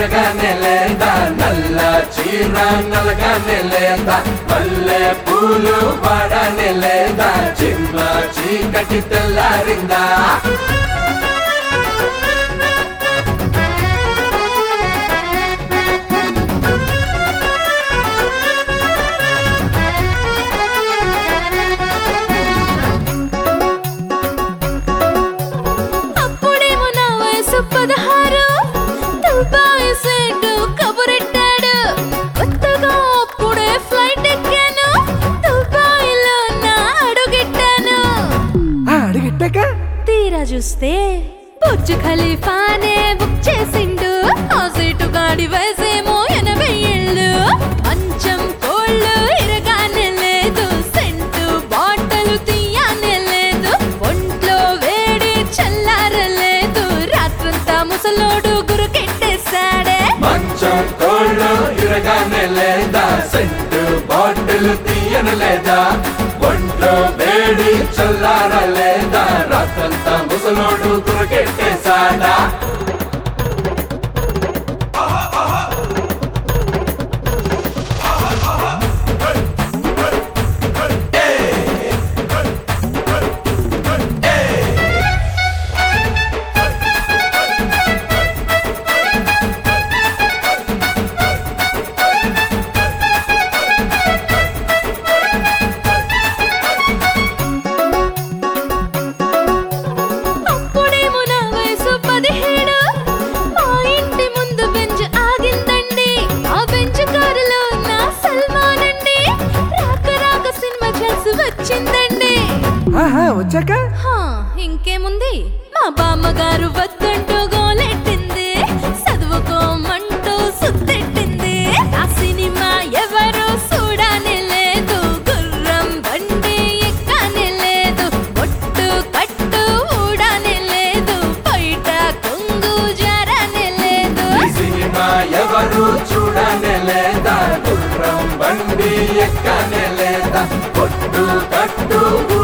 తిరగానే లేదా నల్ల చీర నలగానే లేదా మల్లె పూలు వాడనే లేదా చిన్న చీకటి తెల్లారిందా అప్పుడేమో నా వయసు పదహారు దుబాయ్ సెట్ కబురెట్టాడు కొత్తగా అప్పుడే ఫ్లైట్ ఎక్కాను దుబాయ్ లో నా అడుగెట్టాను అడిగిట్టాక తీరా చూస్తే బుర్జ్ ఖలీఫానే బుక్ చేసిండు ఆ సీటు గాడి వయసేమో ఎనభై ఏళ్ళు మంచం కోళ్ళు ఇరగానే లేదు సెంటు బాటలు తీయనే లేదు ఒంట్లో వేడి చల్లారలేదు రాత్రంతా ముసలోడు గురుకెట్టేశాడే మంచం కోళ్ళు ఇరగానే లేదా సెంటు బాటిల్ తీయను లేదా ఒంట్లో వేడి చల్లార లేదా రాత్రంతా ముసలోడు కురకెట్టేశాడా అప్పుడేమో నా వయసు పదిహేడు మా ఇంటి ముందు బెంచ్ ఆగిందండి ఆ బెంచ్ కారులో నా సల్మాన్ అండి రాక రాక సినిమా కలిసి వచ్చిందండి ఆహా వచ్చాక హా, ఇంకేముంది మా బామ్మగారు వద్దంటూ గోలెట్టింది చదువుకోమంటూ సుత్తెట్టింది ఆ సినిమా ఎవరు చూడనే లేదు గుర్రం బండి ఎక్కనే లేదు ఒట్టు కట్టు ఊడనే లేదు బయట కొంగు జారనే లేదు ఈ సినిమా ఎవరు చూడనే లేదా గుర్రం బండి ఎక్కనే లేదా కొట్టు కట్టు